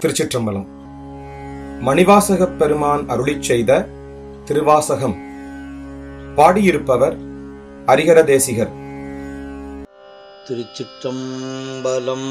திருச்சிற்றம்பலம் மணிவாசகப் பெருமான் அருளிச் செய்த திருவாசகம் பாடியிருப்பவர் அரிகர தேசிகர் திருச்சிற்றம்பலம்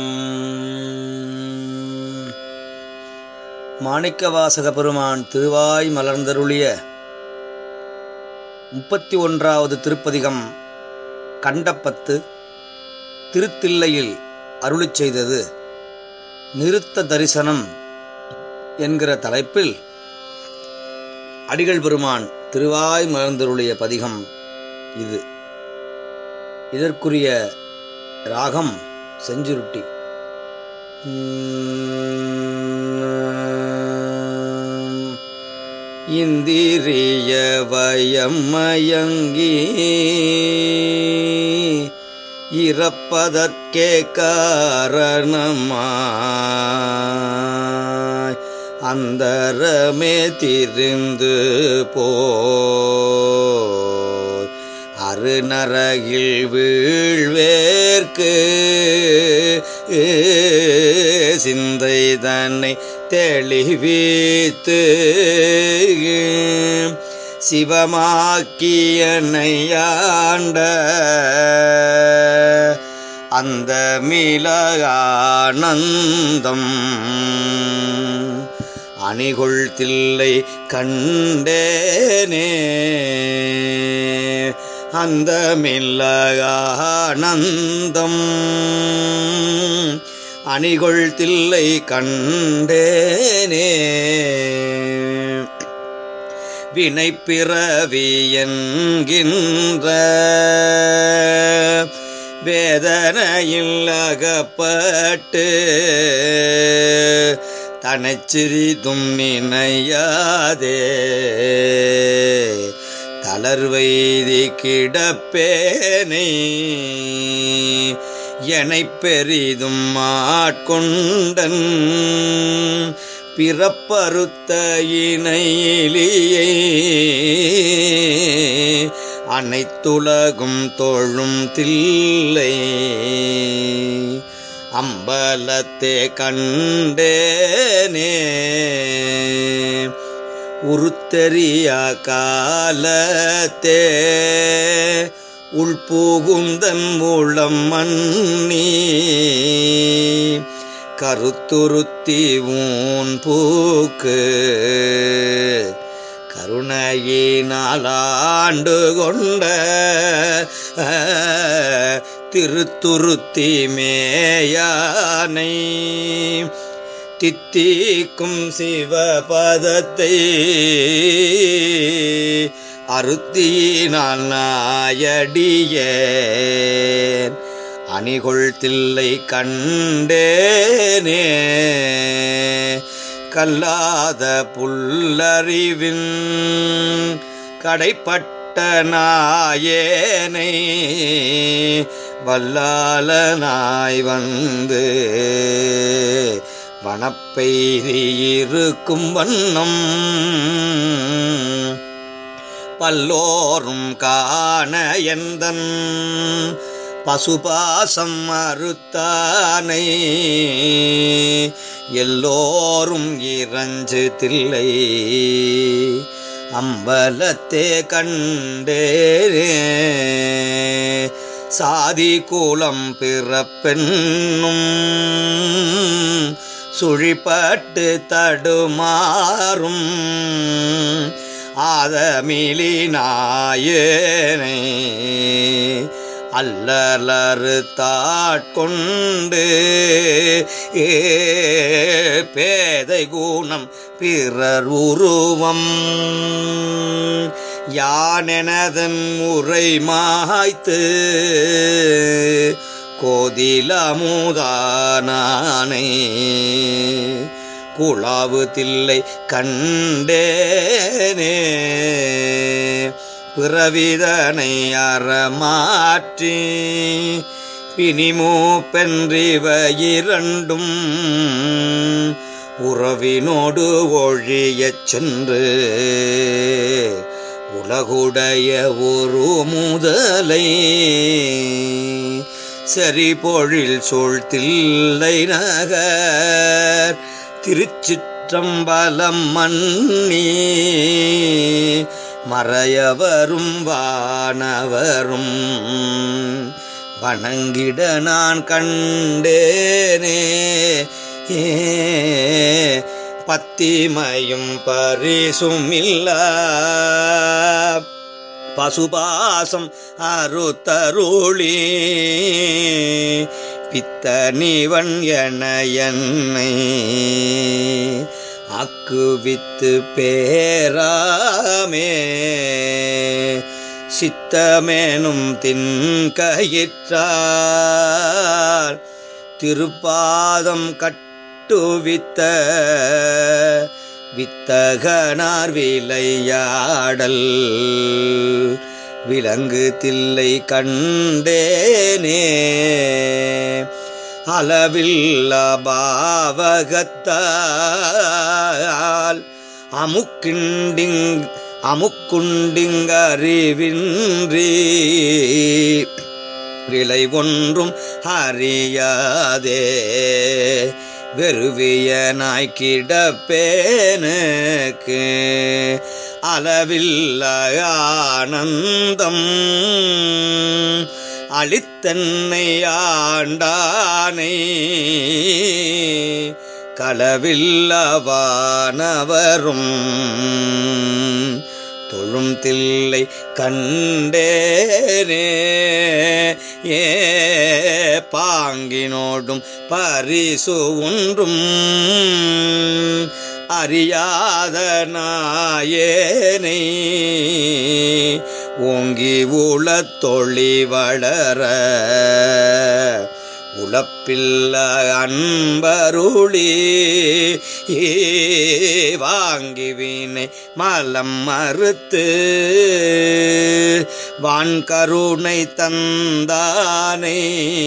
மாணிக்கவாசக பெருமான் திருவாய் மலர்ந்தருளிய முப்பத்தி ஒன்றாவது திருப்பதிகம் கண்டப்பத்து திருத்தில்லையில் அருளிச் செய்தது நிறுத்த தரிசனம் என்கிற தலைப்பில் அடிகள் பெருமான் திருவாய் மலர்ந்தருளிய பதிகம் இது இதற்குரிய ராகம் செஞ்சுருட்டி இந்திரிய வயமயங்கி இறப்பதற்கே காரணமாய் அந்தரமே திரிந்து போய் அருநரகில் வீழ்வேற்கு சிந்தை தன்னை தெளிவித்து சிவமாக்கியனையாண்ட அந்த மிளகானந்தம் அணிகொள் தில்லை கண்டேனே அந்த மில்லகானந்தம் அணிகொள் தில்லை கண்டேனே வினைப்பிறவி என்கின்ற வேதனையில் அகப்பட்டு தனச்சிறிதும் நினையாதே தளர்வைதி கிடப்பேனை எனை பெரிதும் ஆட்கொண்டன் பிறப்பறுத்த இணையிலியை அனைத்துலகும் தொழும் தில்லை அம்பலத்தே கண்டேனே உருத்தெறிய காலத்தே உள்புகுந்தன் மூலம் மன்னி கருத்துருத்தி ஊன் பூக்கு கருணையினாலாண்டு கொண்ட திருத்துருத்தி மேயானை தித்திக்கும் சிவபதத்தை அருத்தினால் நாயடியேன் அணிகொள் தில்லை கண்டேனே கல்லாத புல்லறிவின் கடைப்பட்ட நாயேனை வல்லாலனாய் வந்து வனப்பெய்தி இருக்கும் வண்ணம் பல்லோரும் காண எந்தன் பசுபாசம் மறுத்தானை எல்லோரும் இறஞ்சு தில்லை அம்பலத்தே கண்டேரே சாதி கூலம் பிறப்பெண்ணும் சுழிப்பட்டு தடுமாறும் ஆதமிலி நாயனை அல்லலறு தாட்கொண்டு பேதை குணம் பிறர் உருவம் யானெனதன் முறை மாய்த்து கோதிலமுதானே குழாவு தில்லை கண்டேனே பிறவிதனை அறமாற்றி பிணிமூப்பென்றிவ இரண்டும் உறவினோடு ஒழியச் சென்று உலகுடைய ஒரு முதலை சரி பொழில் சூழ்த்தில்லை நகர் திருச்சிற்றம்பலம் மன்னி மறையவரும் வானவரும் வணங்கிட நான் கண்டேனே ஏ பத்திமையும் பரிசும் இல்ல பசுபாசம் அறுத்தருளி பித்தனிவன் என என்னை அக்குவித்து பேராமே சித்தமேனும் தின்கயிற்றார் திருப்பாதம் கட்டுவித்த வித்தகனார் விளையாடல் விலங்கு தில்லை கண்டேனே அளவில்ல பாவகத்தால் அமுக்கிண்டிங் அமுக்குண்டிங்கறிவின்றி விலை ஒன்றும் அறியாதே வெறுவிய நாய்க்கிடப்பேனுக்கு அளவில்ல ஆனந்தம் அளித்தன்னை ஆண்டானை களவில்லவானவரும் தொழும் தில்லை கண்டேனே ஏ பாங்கினோடும் பரிசு ஒன்றும் அறியாத நாயேனை ஓங்கி உளத்தொழி வளர உழப்பில்ல அன்பருளி வாங்கி வீணை மலம் மறுத்து வான்கருணை தந்தானை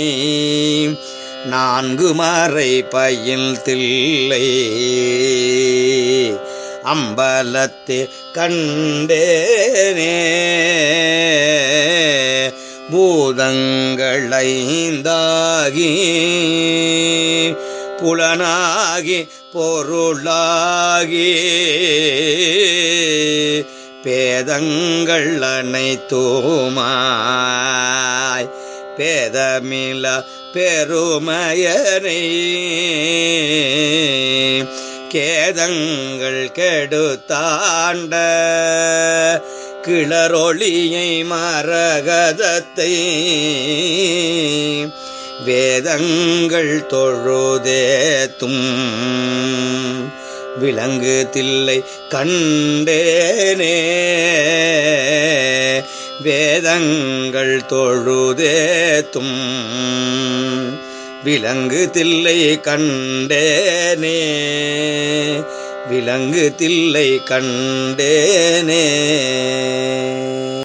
நான்கு மறை பயில் தில்லை அம்பலத்தே கண்டேனே பூதங்களைந்தாகி புலனாகி பொருளாகி பேதங்கள் அனைத்துமாய் பேதமில பெருமையனை கேதங்கள் கெடுத்தாண்ட கிளரொளியை மரகதத்தை வேதங்கள் தொழுதேத்தும் விலங்கு தில்லை கண்டேனே வேதங்கள் தொழுதேத்தும் விலங்கு தில்லை கண்டேனே விலங்கு தில்லை கண்டேனே